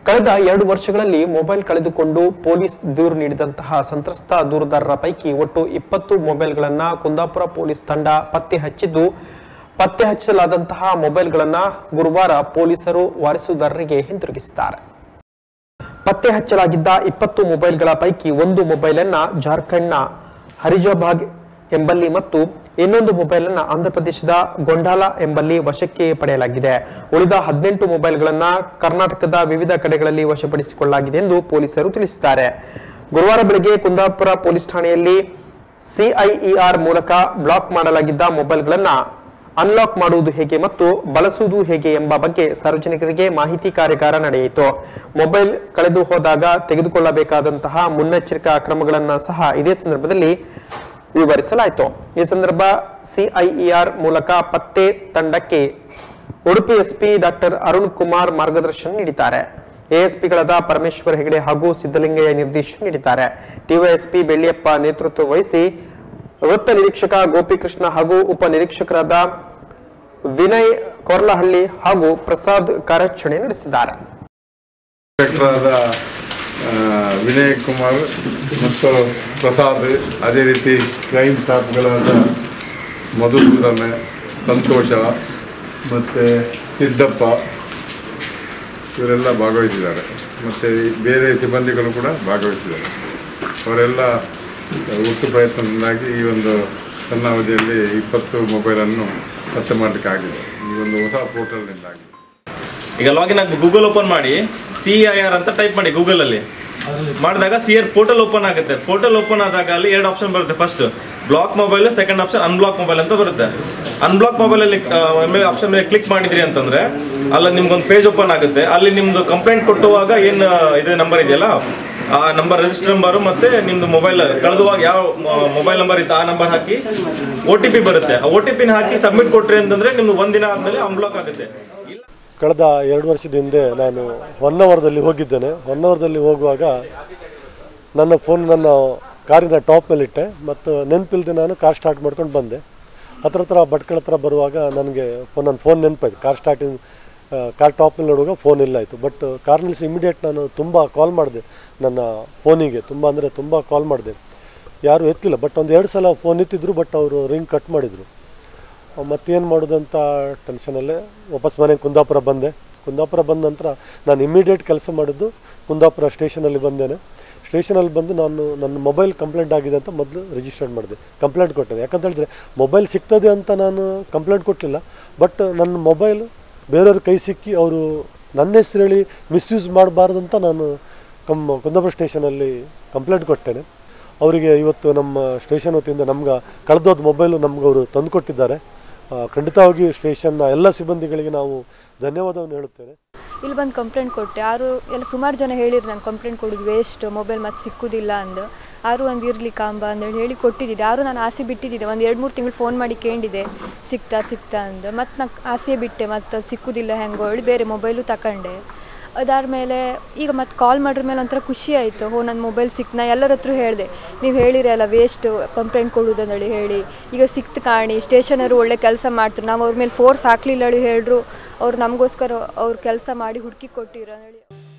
ಕಳೆದ ಎರಡು ವರ್ಷಗಳಲ್ಲಿ ಮೊಬೈಲ್ ಕಳೆದುಕೊಂಡು ಪೊಲೀಸ್ ದೂರು ನೀಡಿದಂತಹ ಸಂತ್ರಸ್ತ ದೂರುದಾರರ ಪೈಕಿ ಒಟ್ಟು ಇಪ್ಪತ್ತು ಮೊಬೈಲ್ಗಳನ್ನ ಕುಂದಾಪುರ ಪೊಲೀಸ್ ತಂಡ ಪತ್ತೆ ಹಚ್ಚಿದ್ದು ಪತ್ತೆ ಹಚ್ಚಲಾದಂತಹ ಮೊಬೈಲ್ಗಳನ್ನ ಗುರುವಾರ ಪೊಲೀಸರು ವಾರಸುದಾರರಿಗೆ ಹಿಂತಿರುಗಿಸಿದ್ದಾರೆ ಪತ್ತೆ ಹಚ್ಚಲಾಗಿದ್ದ ಇಪ್ಪತ್ತು ಮೊಬೈಲ್ಗಳ ಪೈಕಿ ಒಂದು ಮೊಬೈಲ್ ಅನ್ನ ಜಾರ್ಖಂಡ್ನ ಹರಿಜಾಬಾಗ್ ಎಂಬಲ್ಲಿ ಮತ್ತು ಇನ್ನೊಂದು ಮೊಬೈಲ್ ಅನ್ನ ಆಂಧ್ರಪ್ರದೇಶದ ಗೊಂಡಾಲ ಎಂಬಲ್ಲಿ ವಶಕ್ಕೆ ಪಡೆಯಲಾಗಿದೆ ಉಳಿದ ಹದಿನೆಂಟು ಮೊಬೈಲ್ಗಳನ್ನ ಕರ್ನಾಟಕದ ವಿವಿಧ ಕಡೆಗಳಲ್ಲಿ ವಶಪಡಿಸಿಕೊಳ್ಳಲಾಗಿದೆ ಎಂದು ಪೊಲೀಸರು ತಿಳಿಸಿದ್ದಾರೆ ಗುರುವಾರ ಬೆಳಗ್ಗೆ ಕುಂದಾಪುರ ಪೊಲೀಸ್ ಠಾಣೆಯಲ್ಲಿ ಸಿಐಇಆರ್ ಮೂಲಕ ಬ್ಲಾಕ್ ಮಾಡಲಾಗಿದ್ದ ಮೊಬೈಲ್ಗಳನ್ನ ಅನ್ಲಾಕ್ ಮಾಡುವುದು ಹೇಗೆ ಮತ್ತು ಬಳಸುವುದು ಹೇಗೆ ಎಂಬ ಬಗ್ಗೆ ಸಾರ್ವಜನಿಕರಿಗೆ ಮಾಹಿತಿ ಕಾರ್ಯಾಗಾರ ನಡೆಯಿತು ಮೊಬೈಲ್ ಕಳೆದು ಹೋದಾಗ ತೆಗೆದುಕೊಳ್ಳಬೇಕಾದಂತಹ ಮುನ್ನೆಚ್ಚರಿಕಾ ಕ್ರಮಗಳನ್ನ ಸಹ ಇದೇ ಸಂದರ್ಭದಲ್ಲಿ ವಿವರಿಸಲಾಯಿತು ಈ ಸಂದರ್ಭ ಸಿಐಇಆರ್ ಮೂಲಕ ಪತ್ತೆ ತಂಡಕ್ಕೆ ಉಡುಪಿ ಎಸ್ಪಿ ಡಾಕ್ಟರ್ ಅರುಣ್ ಕುಮಾರ್ ಮಾರ್ಗದರ್ಶನ ನೀಡಿದ್ದಾರೆ ಎಎಸ್ಪಿಗಳಾದ ಪರಮೇಶ್ವರ್ ಹೆಗಡೆ ಹಾಗೂ ಸಿದ್ದಲಿಂಗಯ್ಯ ನಿರ್ದೇಶನ ನೀಡಿದ್ದಾರೆ ಡಿವೈಎಸ್ಪಿ ಬೆಳ್ಳಿಯಪ್ಪ ನೇತೃತ್ವ ವಹಿಸಿ ವೃತ್ತ ನಿರೀಕ್ಷಕ ಗೋಪಿಕೃಷ್ಣ ಹಾಗೂ ಉಪ ನಿರೀಕ್ಷಕರಾದ ವಿನಯ್ ಕೊರ್ಲಹಳ್ಳಿ ಹಾಗೂ ಪ್ರಸಾದ್ ಕಾರ್ಯಾಚರಣೆ ನಡೆಸಿದ್ದಾರೆ ಇನ್ಸ್ಪೆಕ್ಟರಾದ ಆ, ವಿನಯ್ ಕುಮಾರ್ ಮತ್ತು ಪ್ರಸಾದ್ ಅದೇ ರೀತಿ ಕ್ರೈಮ್ ಸ್ಟಾಫ್ಗಳಾದ ಮಧುಸೂದನ ಸಂತೋಷ ಮತ್ತು ಸಿದ್ದಪ್ಪ ಇವರೆಲ್ಲ ಭಾಗವಹಿಸಿದ್ದಾರೆ ಮತ್ತು ಬೇರೆ ಸಿಬ್ಬಂದಿಗಳು ಕೂಡ ಭಾಗವಹಿಸಿದ್ದಾರೆ ಅವರೆಲ್ಲ ಒಟ್ಟು ಪ್ರಯತ್ನದಿಂದಾಗಿ ಈ ಒಂದು ಸಣ್ಣ ಅವಧಿಯಲ್ಲಿ ಇಪ್ಪತ್ತು ಮೊಬೈಲನ್ನು ಪತ್ತೆ ಮಾಡಲಿಕ್ಕಾಗಿದೆ ಈ ಒಂದು ಹೊಸ ಪೋರ್ಟಲ್ನಿಂದಾಗಿ ಈಗ ಲಾಗಿನ್ ಆಗಿ ಗೂಗಲ್ ಓಪನ್ ಮಾಡಿ ಸಿ ಐ ಆರ್ ಅಂತ ಟೈಪ್ ಮಾಡಿ ಗೂಗಲ್ ಅಲ್ಲಿ ಮಾಡಿದಾಗ ಸಿ ಆರ್ ಪೋರ್ಟಲ್ ಓಪನ್ ಆಗುತ್ತೆ ಪೋರ್ಟಲ್ ಓಪನ್ ಆದಾಗ ಅಲ್ಲಿ ಎರಡು ಆಪ್ಷನ್ ಬರುತ್ತೆ first block mobile second option unblock mobile ಅಂತ ಬರುತ್ತೆ ಅನ್ಬ್ಲಾಕ್ ಮೊಬೈಲ್ ಅಲ್ಲಿ ಮೇಲೆ ಆಪ್ಷನ್ ಮೇಲೆ ಕ್ಲಿಕ್ ಮಾಡಿದ್ರಿ ಅಂತಂದ್ರೆ ಅಲ್ಲಿ ನಿಮ್ಗೊಂದು ಪೇಜ್ ಓಪನ್ ಆಗುತ್ತೆ ಅಲ್ಲಿ ನಿಮ್ದು ಕಂಪ್ಲೇಂಟ್ ಕೊಟ್ಟುವಾಗ ಏನು ಇದು ನಂಬರ್ ಇದೆಯಲ್ಲ ಆ ನಂಬರ್ ರಿಜಿಸ್ಟರ್ ನಂಬರು ಮತ್ತೆ ನಿಮ್ದು ಮೊಬೈಲ್ ಕಳೆದುವಾಗ ಯಾವ ಮೊಬೈಲ್ ನಂಬರ್ ಇತ್ತು ಆ ನಂಬರ್ ಹಾಕಿ ಒ ಟಿ ಪಿ ಬರುತ್ತೆ ಆ ಒ ಟಿ ಪಿನ ಹಾಕಿ ಸಬ್ಮಿಟ್ ಕೊಟ್ರಿ ಅಂತಂದ್ರೆ ನಿಮ್ದು ಒಂದಿನ ಆದ್ಮೇಲೆ ಅನ್ಬ್ಲಾಕ್ ಆಗುತ್ತೆ ಇಲ್ಲ ಕಳೆದ ಎರಡು ವರ್ಷದ ಹಿಂದೆ ನಾನು ಹೊನ್ನವರದಲ್ಲಿ ಹೋಗಿದ್ದೇನೆ ಹೊನ್ನವರದಲ್ಲಿ ಹೋಗುವಾಗ ನನ್ನ ಫೋನ್ ನನ್ನ ಕಾರಿನ ಟಾಪ್ ಮೇಲೆ ಇಟ್ಟೆ ಮತ್ತು ನೆನಪಿಲ್ಲದೆ ನಾನು ಕಾರ್ ಸ್ಟಾರ್ಟ್ ಮಾಡ್ಕೊಂಡು ಬಂದೆ ಹತ್ರ ಹತ್ರ ಭಟ್ಕಳ ಹತ್ರ ಬರುವಾಗ ನನಗೆ ಫೋನ್ ನನ್ನ ಫೋನ್ ನೆನಪಾಯ್ತು ಕಾರ್ ಸ್ಟಾರ್ಟಿಂಗ್ ಕಾರ್ ಟಾಪ್ ಮೇಲೆ ನೋಡುವಾಗ ಫೋನ್ ಇಲ್ಲ ಆಯಿತು ಬಟ್ ಕಾರ್ ನಿಲ್ಲಿಸಿ ಇಮಿಡಿಯೇಟ್ ನಾನು ತುಂಬ ಕಾಲ್ ಮಾಡಿದೆ ನನ್ನ ಫೋನಿಗೆ ತುಂಬ ಅಂದರೆ ತುಂಬ ಕಾಲ್ ಮಾಡಿದೆ ಯಾರೂ ಎತ್ತಿಲ್ಲ ಬಟ್ ಒಂದು ಎರಡು ಸಲ ಫೋನ್ ಎತ್ತಿದ್ರು ಬಟ್ ಅವರು ರಿಂಗ್ ಕಟ್ ಮಾಡಿದರು ಮತ್ತೇನು ಮಾಡೋದಂತ ಟೆನ್ಷನಲ್ಲೇ ವಾಪಸ್ ಮನೆಗೆ ಕುಂದಾಪುರ ಬಂದೆ ಕುಂದಾಪುರ ಬಂದ ನಂತರ ನಾನು ಇಮಿಡಿಯೇಟ್ ಕೆಲಸ ಮಾಡಿದ್ದು ಕುಂದಾಪುರ ಸ್ಟೇಷನಲ್ಲಿ ಬಂದೇನೆ ಸ್ಟೇಷನಲ್ಲಿ ಬಂದು ನಾನು ನನ್ನ ಮೊಬೈಲ್ ಕಂಪ್ಲೇಂಟ್ ಆಗಿದೆ ಅಂತ ಮೊದಲು ರಿಜಿಸ್ಟರ್ ಮಾಡಿದೆ ಕಂಪ್ಲೇಂಟ್ ಕೊಟ್ಟೆ ಯಾಕಂತ ಹೇಳಿದ್ರೆ ಮೊಬೈಲ್ ಸಿಗ್ತದೆ ಅಂತ ನಾನು ಕಂಪ್ಲೇಂಟ್ ಕೊಟ್ಟಿಲ್ಲ ಬಟ್ ನನ್ನ ಮೊಬೈಲ್ ಬೇರೆಯವ್ರ ಕೈ ಸಿಕ್ಕಿ ಅವರು ನನ್ನ ಹೆಸರು ಹೇಳಿ ಮಿಸ್ಯೂಸ್ ಮಾಡಬಾರ್ದು ಅಂತ ನಾನು ಕಮ್ ಕುಂದಾಪುರ ಸ್ಟೇಷನಲ್ಲಿ ಕಂಪ್ಲೇಂಟ್ ಕೊಟ್ಟೇನೆ ಅವರಿಗೆ ಇವತ್ತು ನಮ್ಮ ಸ್ಟೇಷನ್ ವತಿಯಿಂದ ನಮ್ಗೆ ಕಳೆದೋದ ಮೊಬೈಲು ನಮ್ಗೆ ಅವರು ತಂದುಕೊಟ್ಟಿದ್ದಾರೆ ಆ, ಖಂಡಿತವಾಗಿಯೂ ಸ್ಟೇಷನ್ನ ಎಲ್ಲ ಸಿಬ್ಬಂದಿಗಳಿಗೆ ನಾವು ಧನ್ಯವಾದವನ್ನು ಹೇಳುತ್ತೇನೆ ಇಲ್ಲಿ ಬಂದು ಕಂಪ್ಲೇಂಟ್ ಕೊಟ್ಟೆ ಯಾರು ಎಲ್ಲ ಸುಮಾರು ಜನ ಹೇಳಿರು ನಂಗೆ ಕಂಪ್ಲೇಂಟ್ ಕೊಡೋದು ವೇಸ್ಟ್ ಮೊಬೈಲ್ ಮತ್ತೆ ಸಿಕ್ಕುದಿಲ್ಲ ಅಂದು ಯಾರು ಒಂದು ಇರಲಿ ಕಾಂಬ ಅಂದೇಳಿ ಹೇಳಿ ಕೊಟ್ಟಿದ್ದೆ ಯಾರು ನಾನು ಆಸೆ ಬಿಟ್ಟಿದ್ದೆ ಒಂದು ಎರಡು ಮೂರು ತಿಂಗಳು ಫೋನ್ ಮಾಡಿ ಕೇಳಿದೆ ಸಿಗ್ತಾ ಸಿಗ್ತಾ ಅಂದು ಮತ್ತು ನಾನು ಆಸೆ ಬಿಟ್ಟೆ ಮತ್ತು ಸಿಕ್ಕುದಿಲ್ಲ ಹೆಂಗೋ ಹೇಳಿ ಬೇರೆ ಮೊಬೈಲು ತಗೊಂಡೆ ಅದಾದ್ಮೇಲೆ ಈಗ ಮತ್ತೆ ಕಾಲ್ ಮಾಡಿದ ಮೇಲೆ ಒಂಥರ ಖುಷಿ ಆಯಿತು ಹೋ ನನ್ನ ಮೊಬೈಲ್ ಸಿಕ್ತು ನಾ ಎಲ್ಲರ ಹತ್ರ ಹೇಳಿದೆ ನೀವು ಹೇಳಿರಿ ಅಲ್ಲ ವೇಸ್ಟ್ ಕಂಪ್ಲೇಂಟ್ ಕೊಡೋದಂದೇಳಿ ಹೇಳಿ ಈಗ ಸಿಕ್ತು ಕಾಣಿ ಸ್ಟೇಷನರು ಒಳ್ಳೆ ಕೆಲಸ ಮಾಡ್ತಾರೆ ನಾವು ಅವ್ರ ಮೇಲೆ ಫೋರ್ಸ್ ಹಾಕ್ಲಿಲ್ಲ ಹೇಳಿ ಹೇಳ್ರು ಅವ್ರು ನಮಗೋಸ್ಕರ ಅವ್ರು ಕೆಲಸ ಮಾಡಿ ಹುಡುಕಿ ಕೊಟ್ಟಿರ ಹೇಳಿ